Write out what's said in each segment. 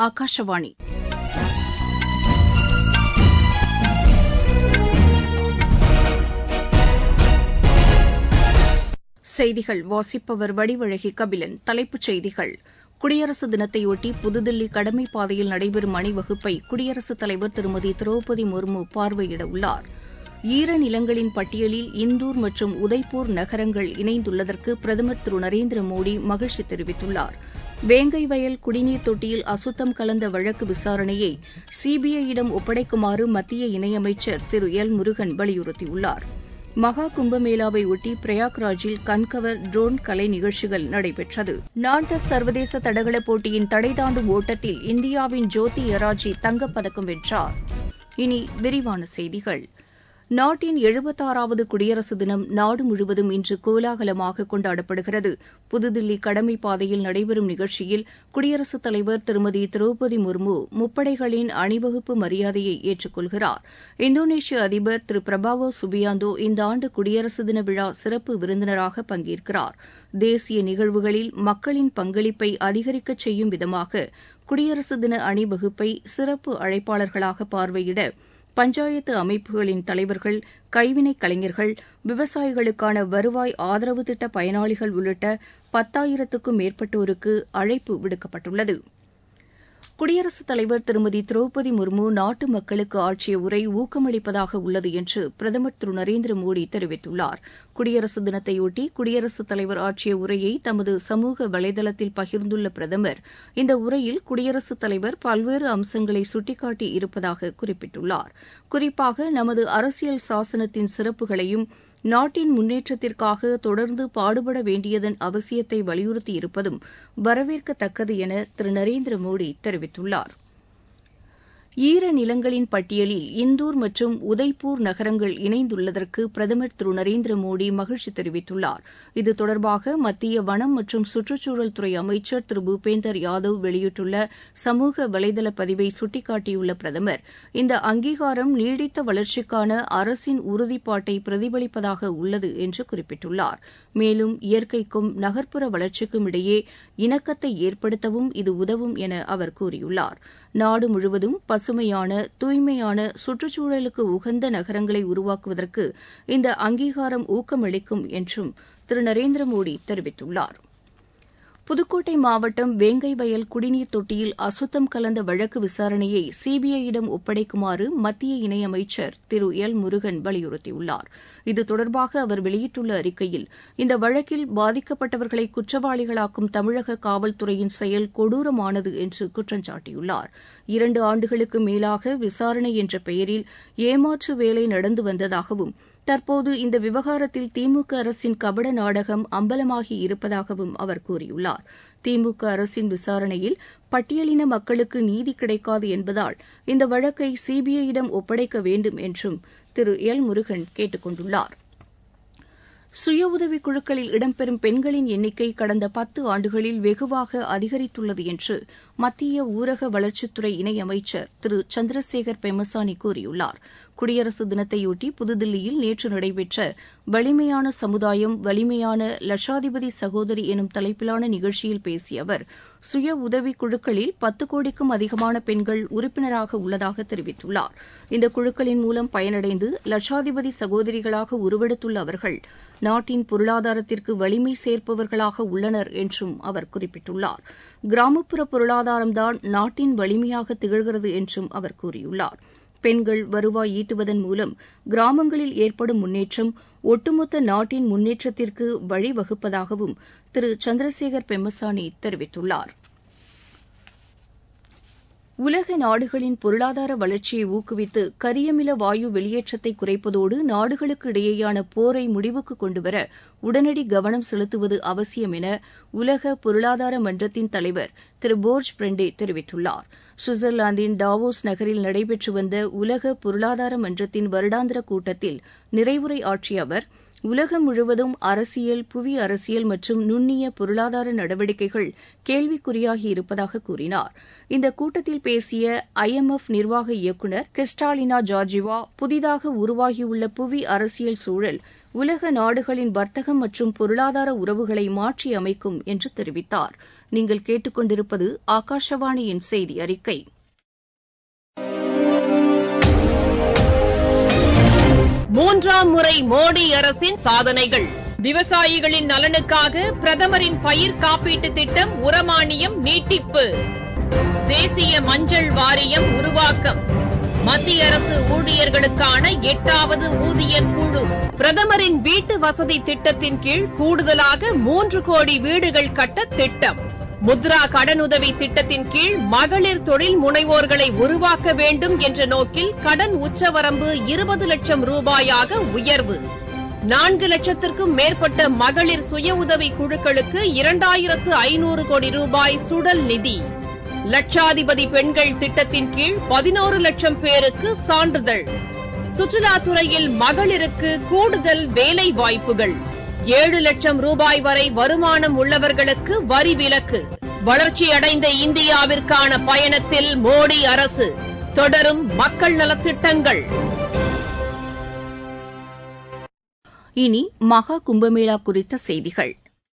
ஆகாஷவாணி செய்திகள் வாசிப்பவர் வடிவழகி கபிலன் தலைப்புச் செய்திகள் குடியரசு தினத்தையொட்டி புதுதில்லி கடமை பாதையில் நடைபெறும் அணிவகுப்பை குடியரசுத் தலைவர் திருமதி திரௌபதி முர்மு பார்வையிட உள்ளார் ஈரநிலங்களின் பட்டியலில் இந்தூர் மற்றும் உதய்பூர் நகரங்கள் இணைந்துள்ளதற்கு பிரதமர் திரு நரேந்திர மோடி மகிழ்ச்சி தெரிவித்துள்ளார் வேங்கை வயல் குடிநீர் தொட்டியில் அசுத்தம் கலந்த வழக்கு விசாரணையை சிபிஐயிடம் ஒப்படைக்குமாறு மத்திய இணையமைச்சர் திரு எல் முருகன் வலியுறுத்தியுள்ளார் மகா கும்பமேளாவை ஒட்டி பிரயாக்ராஜில் கண்கவர் ட்ரோன் கலை நிகழ்ச்சிகள் நடைபெற்றது நான்டஸ் சர்வதேச தடகள போட்டியின் தடை தாண்டும் ஓட்டத்தில் இந்தியாவின் ஜோதி எராஜி தங்கப்பதக்கம் வென்றார் இனி விரிவான செய்திகள் நாட்டின் எழுபத்தாறாவது குடியரசு தினம் நாடு முழுவதும் இன்று கோலாகலமாக கொண்டாடப்படுகிறது புதுதில்லி கடமை பாதையில் நடைபெறும் நிகழ்ச்சியில் குடியரசுத் தலைவர் திருமதி திரௌபதி முர்மு முப்படைகளின் அணிவகுப்பு மரியாதையை ஏற்றுக்கொள்கிறார் இந்தோனேஷிய அதிபர் திரு பிரபாவோ சுபியாந்தோ இந்த ஆண்டு குடியரசு தின விழா சிறப்பு விருந்தினராக பங்கேற்கிறார் தேசிய நிகழ்வுகளில் மக்களின் பங்களிப்பை அதிகரிக்கச் செய்யும் விதமாக குடியரசு தின அணிவகுப்பை சிறப்பு அழைப்பாளர்களாக பார்வையிட பஞ்சாயத்து அமைப்புகளின் தலைவர்கள் கைவினைக் கலைஞர்கள் விவசாயிகளுக்கான வருவாய் ஆதரவு திட்ட பயனாளிகள் உள்ளிட்ட பத்தாயிரத்துக்கும் மேற்பட்டோருக்கு அழைப்பு விடுக்கப்பட்டுள்ளது குடியரசுத் தலைவர் திருமதி திரௌபதி முர்மு நாட்டு மக்களுக்கு ஆற்றிய உரை ஊக்கமளிப்பதாக உள்ளது என்று பிரதமர் திரு நரேந்திர மோடி தெரிவித்துள்ளார் குடியரசு தினத்தையொட்டி குடியரசுத் தலைவர் ஆற்றிய உரையை தமது சமூக வலைதளத்தில் பகிர்ந்துள்ள பிரதமர் இந்த உரையில் குடியரசுத் தலைவர் பல்வேறு அம்சங்களை சுட்டிக்காட்டி இருப்பதாக குறிப்பிட்டுள்ளார் குறிப்பாக நமது அரசியல் சாசனத்தின் சிறப்புகளையும் நாட்டின் முன்னேற்றத்திற்காக தொடர்ந்து பாடுபட வேண்டியதன் அவசியத்தை வலியுறுத்தியிருப்பதும் வரவேற்கத்தக்கது என திரு நரேந்திர மோடி தெரிவித்துள்ளார் ஈரநிலங்களின் பட்டியலில் இந்தூர் மற்றும் உதய்பூர் நகரங்கள் இணைந்துள்ளதற்கு பிரதமர் திரு நரேந்திர மோடி மகிழ்ச்சி தெரிவித்துள்ளார் இது தொடர்பாக மத்திய வனம் மற்றும் சுற்றுச்சூழல் துறை அமைச்சர் திரு பூபேந்தர் யாதவ் வெளியிட்டுள்ள சமூக வலைதள பதிவை சுட்டிக்காட்டியுள்ள பிரதமர் இந்த அங்கீகாரம் நீடித்த வளர்ச்சிக்கான அரசின் உறுதிப்பாட்டை பிரதிபலிப்பதாக உள்ளது என்று குறிப்பிட்டுள்ளார் மேலும் இயற்கைக்கும் நகர்ப்புற வளர்ச்சிக்கும் இடையே இணக்கத்தை ஏற்படுத்தவும் இது உதவும் என அவர் கூறியுள்ளார் நாடு முழுவதும் பசுமையான தூய்மையான சுற்றுச்சூழலுக்கு உகந்த நகரங்களை உருவாக்குவதற்கு இந்த அங்கீகாரம் ஊக்கமளிக்கும் என்றும் திரு நரேந்திர மோடி தெரிவித்துள்ளார் புதுக்கோட்டை மாவட்டம் வேங்கை வயல் குடிநீர் தொட்டியில் அசுத்தம் கலந்த வழக்கு விசாரணையை சிபிஐயிடம் ஒப்படைக்குமாறு மத்திய இணையமைச்சர் திரு எல் முருகன் வலியுறுத்தியுள்ளார் இது தொடர்பாக அவர் வெளியிட்டுள்ள அறிக்கையில் இந்த வழக்கில் பாதிக்கப்பட்டவர்களை குற்றவாளிகளாக்கும் தமிழக காவல்துறையின் செயல் கொடூரமானது என்று குற்றம் சாட்டியுள்ளார் இரண்டு ஆண்டுகளுக்கு மேலாக விசாரணை என்ற பெயரில் ஏமாற்று வேலை நடந்து வந்ததாகவும் தற்போது இந்த விவகாரத்தில் திமுக அரசின் கபட நாடகம் அம்பலமாகி இருப்பதாகவும் அவர் கூறியுள்ளார் திமுக அரசின் விசாரணையில் பட்டியலின மக்களுக்கு நீதி கிடைக்காது என்பதால் இந்த வழக்கை சிபிஐயிடம் ஒப்படைக்க வேண்டும் என்றும் திரு எல் முருகன் கேட்டுக் கொண்டுள்ளார் சுய உதவிக் குழுக்களில் இடம்பெறும் பெண்களின் எண்ணிக்கை கடந்த பத்து ஆண்டுகளில் வெகுவாக அதிகரித்துள்ளது என்று மத்திய ஊரக வளர்ச்சித்துறை இணையமைச்சர் திரு சந்திரசேகர் பெமசானி கூறியுள்ளார் குடியரசு தினத்தையொட்டி புதுதில்லியில் நேற்று நடைபெற்ற வலிமையான சமுதாயம் வலிமையான லட்சாதிபதி சகோதரி எனும் தலைப்பிலான நிகழ்ச்சியில் பேசிய அவர் சுய உதவிக் குழுக்களில் பத்து கோடிக்கும் அதிகமான பெண்கள் உறுப்பினராக உள்ளதாக தெரிவித்துள்ளார் இந்த குழுக்களின் மூலம் பயனடைந்து லட்சாதிபதி சகோதரிகளாக உருவெடுத்துள்ள அவர்கள் நாட்டின் பொருளாதாரத்திற்கு வலிமை சேர்ப்பவர்களாக உள்ளனர் என்றும் அவர் குறிப்பிட்டுள்ளார் கிராமப்புற பொருளாதாரம்தான் நாட்டின் வலிமையாக திகழ்கிறது என்றும் அவர் கூறியுள்ளார் பெண்கள் வருவாய் ஈட்டுவதன் மூலம் கிராமங்களில் ஏற்படும் முன்னேற்றம் ஒட்டுமொத்த நாட்டின் முன்னேற்றத்திற்கு வழிவகுப்பதாகவும் திரு சந்திரசேகர் பெம்மசானி தெரிவித்துள்ளார் உலக நாடுகளின் பொருளாதார வளர்ச்சியை ஊக்குவித்து கரியமில வாயு வெளியேற்றத்தை குறைப்பதோடு நாடுகளுக்கு இடையேயான போரை முடிவுக்கு கொண்டுவர உடனடி கவனம் செலுத்துவது அவசியம் என உலக பொருளாதார மன்றத்தின் தலைவர் திரு போர்ஜ் பிரண்டே தெரிவித்துள்ளார் சுவிட்சர்லாந்தின் டாவோஸ் நகரில் நடைபெற்று வந்த உலக பொருளாதார மன்றத்தின் வருடாந்திர கூட்டத்தில் நிறைவுரை ஆற்றிய அவர் உலகம் முழுவதும் அரசியல் புவி அரசியல் மற்றும் நுண்ணிய பொருளாதார நடவடிக்கைகள் கேள்விக்குறியாகி இருப்பதாக கூறினார் இந்த கூட்டத்தில் பேசிய ஐ எம் எஃப் நிர்வாக இயக்குநர் கிறிஸ்டாலினா ஜார்ஜிவா புதிதாக உருவாகியுள்ள புவி அரசியல் சூழல் உலக நாடுகளின் வர்த்தகம் மற்றும் பொருளாதார உறவுகளை மாற்றி அமைக்கும் என்று தெரிவித்தார் நீங்கள் கேட்டுக்கொண்டிருப்பது ஆகாஷவாணியின் செய்தி அறிக்கை மூன்றாம் முறை மோடி அரசின் சாதனைகள் விவசாயிகளின் நலனுக்காக பிரதமரின் பயிர் காப்பீட்டு திட்டம் உரமானியம் நீட்டிப்பு தேசிய மஞ்சள் வாரியம் உருவாக்கம் மத்திய அரசு ஊழியர்களுக்கான எட்டாவது ஊதிய குழு பிரதமரின் வீட்டு வசதி திட்டத்தின் கீழ் கூடுதலாக மூன்று கோடி வீடுகள் கட்ட திட்டம் முத்ரா கடனுதவி திட்டத்தின் கீழ் மகளிர் தொழில் முனைவோர்களை உருவாக்க வேண்டும் என்ற நோக்கில் கடன் உச்சவரம்பு இருபது லட்சம் ரூபாயாக உயர்வு நான்கு லட்சத்திற்கும் மேற்பட்ட மகளிர் சுய உதவி குழுக்களுக்கு இரண்டாயிரத்து ஐநூறு கோடி ரூபாய் சுடல் நிதி லட்சாதிபதி பெண்கள் திட்டத்தின் கீழ் பதினோரு லட்சம் பேருக்கு சான்றிதழ் சுற்றுலாத்துறையில் மகளிருக்கு கூடுதல் வேலை வாய்ப்புகள் ஏழு லட்சம் ரூபாய் வரை வருமானம் உள்ளவர்களுக்கு வரி விலக்கு வளர்ச்சியடைந்த இந்தியாவிற்கான பயணத்தில் மோடி அரசு தொடரும் மக்கள் நலத்திட்டங்கள் இனி மகா கும்பமேளா குறித்த செய்திகள்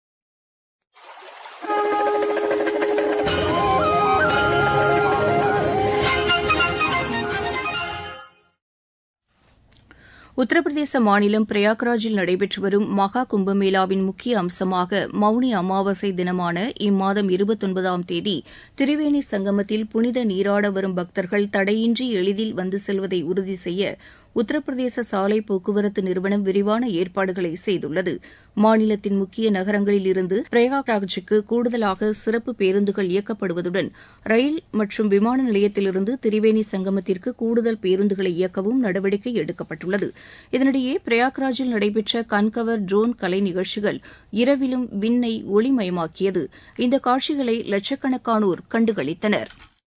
உத்தரப்பிரதேச மாநிலம் பிரயாக்ராஜில் நடைபெற்று வரும் மகா கும்பமேளாவின் முக்கிய அம்சமாக மவுனி அமாவாசை தினமான இம்மாதம் இருபத்தொன்பதாம் தேதி திரிவேணி சங்கமத்தில் புனித நீராட வரும் பக்தர்கள் தடையின்றி எளிதில் வந்து செல்வதை உறுதி செய்ய உத்தரப்பிரதேச சாலை போக்குவரத்து நிறுவனம் விரிவான ஏற்பாடுகளை செய்துள்ளது மாநிலத்தின் முக்கிய நகரங்களில் இருந்து பிரயாக்ராஜுக்கு கூடுதலாக சிறப்பு பேருந்துகள் இயக்கப்படுவதுடன் ரயில் மற்றும் விமான நிலையத்திலிருந்து திரிவேணி சங்கமத்திற்கு கூடுதல் பேருந்துகளை இயக்கவும் நடவடிக்கை எடுக்கப்பட்டுள்ளது இதனிடையே பிரயாக்ராஜில் நடைபெற்ற கண்கவர் ட்ரோன் கலை நிகழ்ச்சிகள் இரவிலும் விண்ணை ஒளிமயமாக்கியது இந்த காட்சிகளை லட்சக்கணக்கானோர் கண்டுகளித்தனர்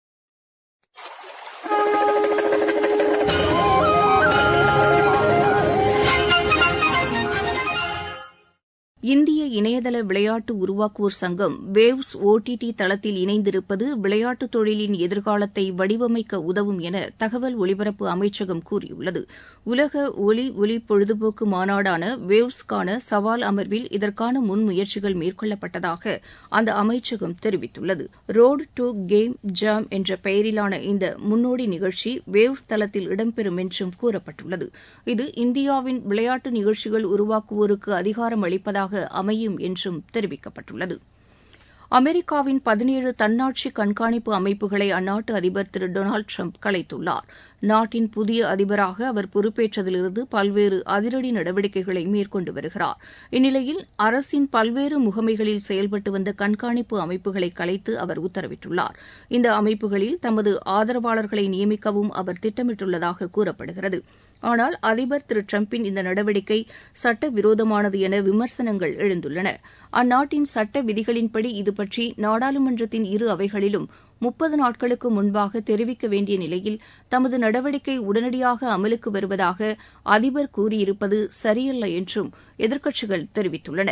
இந்திய இணையதள விளையாட்டு உருவாக்குவோர் சங்கம் வேவ்ஸ் ஓடிடி தளத்தில் இணைந்திருப்பது விளையாட்டு தொழிலின் எதிர்காலத்தை வடிவமைக்க உதவும் என தகவல் ஒலிபரப்பு அமைச்சகம் கூறியுள்ளது உலக ஒலி ஒலி பொழுதுபோக்கு மாநாடான வேவ்ஸ்கான சவால் அமர்வில் இதற்கான முன்முயற்சிகள் மேற்கொள்ளப்பட்டதாக அந்த அமைச்சகம் தெரிவித்துள்ளது ரோடு டு கேம் ஜாம் என்ற பெயரிலான இந்த முன்னோடி நிகழ்ச்சி வேவ்ஸ் தளத்தில் இடம்பெறும் என்றும் கூறப்பட்டுள்ளது இது இந்தியாவின் விளையாட்டு நிகழ்ச்சிகள் உருவாக்குவோருக்கு அதிகாரம் அளிப்பதாக அமையும் என்றும் தெரிவிக்கப்பட்டுள்ளது அமெரிக்காவின் பதினேழு தன்னாட்சி கண்காணிப்பு அமைப்புகளை அந்நாட்டு அதிபர் திரு டொனால்டு ட்ரம்ப் கலைத்துள்ளார் நாட்டின் புதிய அதிபராக அவர் பொறுப்பேற்றதிலிருந்து பல்வேறு அதிரடி நடவடிக்கைகளை மேற்கொண்டு வருகிறார் இந்நிலையில் அரசின் பல்வேறு முகமைகளில் செயல்பட்டு வந்த கண்காணிப்பு அமைப்புகளை கலைத்து அவர் உத்தரவிட்டுள்ளார் இந்த அமைப்புகளில் தமது ஆதரவாளர்களை நியமிக்கவும் அவர் திட்டமிட்டுள்ளதாக கூறப்படுகிறது ஆனால் அதிபர் திரு டிரம்பின் இந்த நடவடிக்கை சட்டவிரோதமானது என விமர்சனங்கள் எழுந்துள்ளன அந்நாட்டின் சட்ட விதிகளின்படி இதுபற்றி நாடாளுமன்றத்தின் இரு அவைகளிலும் முப்பது நாட்களுக்கு முன்பாக தெரிவிக்க வேண்டிய நிலையில் தமது நடவடிக்கை உடனடியாக அமலுக்கு வருவதாக அதிபர் கூறியிருப்பது சரியல்ல என்றும் எதிர்க்கட்சிகள் தெரிவித்துள்ளன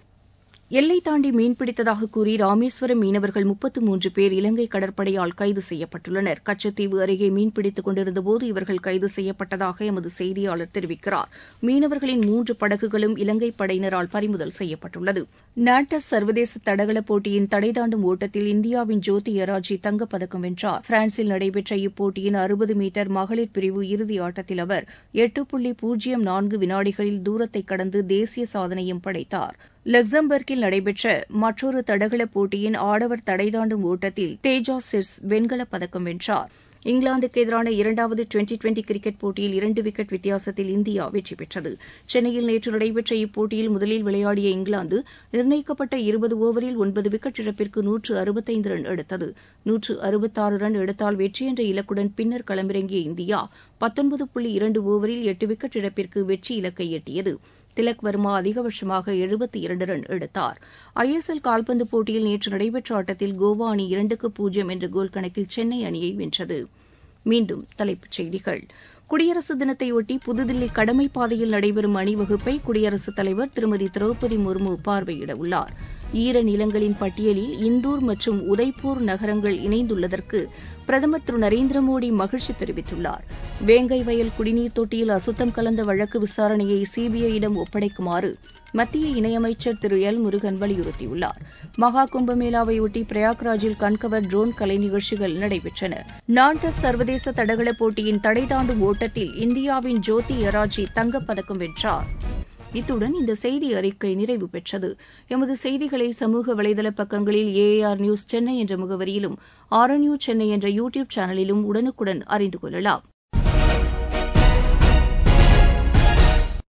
எல்லை தாண்டி மீன்பிடித்ததாக கூறி ராமேஸ்வரம் மீனவர்கள் முப்பத்து மூன்று பேர் இலங்கை கடற்படையால் கைது செய்யப்பட்டுள்ளனர் கச்சத்தீவு அருகே மீன்பிடித்துக் கொண்டிருந்தபோது இவர்கள் கைது செய்யப்பட்டதாக எமது செய்தியாளர் தெரிவிக்கிறார் மீனவர்களின் மூன்று படகுகளும் இலங்கை படையினரால் பறிமுதல் செய்யப்பட்டுள்ளது நாட்டஸ் சர்வதேச தடகள போட்டியின் தடை தாண்டும் ஓட்டத்தில் இந்தியாவின் ஜோதி எராஜி தங்கப்பதக்கம் வென்றார் பிரான்சில் நடைபெற்ற இப்போட்டியின் அறுபது மீட்டர் மகளிர் பிரிவு இறுதி ஆட்டத்தில் அவர் எட்டு புள்ளி பூஜ்ஜியம் நான்கு வினாடிகளில் தூரத்தை கடந்து தேசிய சாதனையும் படைத்தார் லக்சம்பர்கில் நடைபெற்ற மற்றொரு தடகள போட்டியின் ஆடவர் தடை தாண்டும் ஓட்டத்தில் தேஜா சிர்ஸ் வெண்கலப் பதக்கம் வென்றார் இங்கிலாந்துக்கு எதிரான இரண்டாவது டுவெண்டி டுவெண்டி கிரிக்கெட் போட்டியில் இரண்டு விக்கெட் வித்தியாசத்தில் இந்தியா வெற்றி பெற்றது சென்னையில் நேற்று நடைபெற்ற இப்போட்டியில் முதலில் விளையாடிய இங்கிலாந்து நிர்ணயிக்கப்பட்ட இருபது ஓவரில் ஒன்பது விக்கெட் இழப்பிற்கு நூற்று அறுபத்தைந்து ரன் எடுத்தது நூற்று அறுபத்தாறு ரன் எடுத்தால் வெற்றி என்ற இலக்குடன் பின்னர் களமிறங்கிய இந்தியா பத்தொன்பது புள்ளி இரண்டு ஓவரில் எட்டு விக்கெட் இழப்பிற்கு வெற்றி இலக்கை எட்டியது திலக் வர்மா அதிகபட்சமாக எழுபத்தி இரண்டு ரன் எடுத்தார் ஐஎஸ்எல் கால்பந்து போட்டியில் நேற்று நடைபெற்ற ஆட்டத்தில் கோவா அணி இரண்டுக்கு பூஜ்ஜியம் என்ற கோல் கணக்கில் சென்னை அணியை வென்றது மீண்டும் தலைப்புச் செய்திகள் குடியரசு தினத்தையொட்டி புதுதில்லி கடமை பாதையில் நடைபெறும் அணிவகுப்பை குடியரசுத் தலைவர் திருமதி திரௌபதி முர்மு பார்வையிட உள்ளார் ஈர நிலங்களின் பட்டியலில் இந்தூர் மற்றும் உதய்பூர் நகரங்கள் இணைந்துள்ளதற்கு பிரதமர் திரு நரேந்திர மோடி மகிழ்ச்சி தெரிவித்துள்ளார் வேங்கை வயல் குடிநீர் தொட்டியில் அசுத்தம் கலந்த வழக்கு விசாரணையை சிபிஐயிடம் ஒப்படைக்குமாறு மத்திய இணையமைச்சர் திரு எல் முருகன் வலியுறுத்தியுள்ளார் மகா கும்பமேளாவையொட்டி பிரயாக்ராஜில் கண்கவர் ட்ரோன் கலை நிகழ்ச்சிகள் நடைபெற்றன நான்டஸ் சர்வதேச தடகள போட்டியின் தடை தாண்டும் ஓட்டத்தில் இந்தியாவின் ஜோதி எராஜி தங்கப்பதக்கம் வென்றார் இத்துடன் இந்த செய்தி அறிக்கை நிறைவு பெற்றது எமது செய்திகளை சமூக வலைதள பக்கங்களில் ஏஆர் நியூஸ் சென்னை என்ற முகவரியிலும் ஆர் நியூஸ் சென்னை என்ற யூ டியூப் சேனலிலும் உடனுக்குடன் அறிந்து கொள்ளலாம்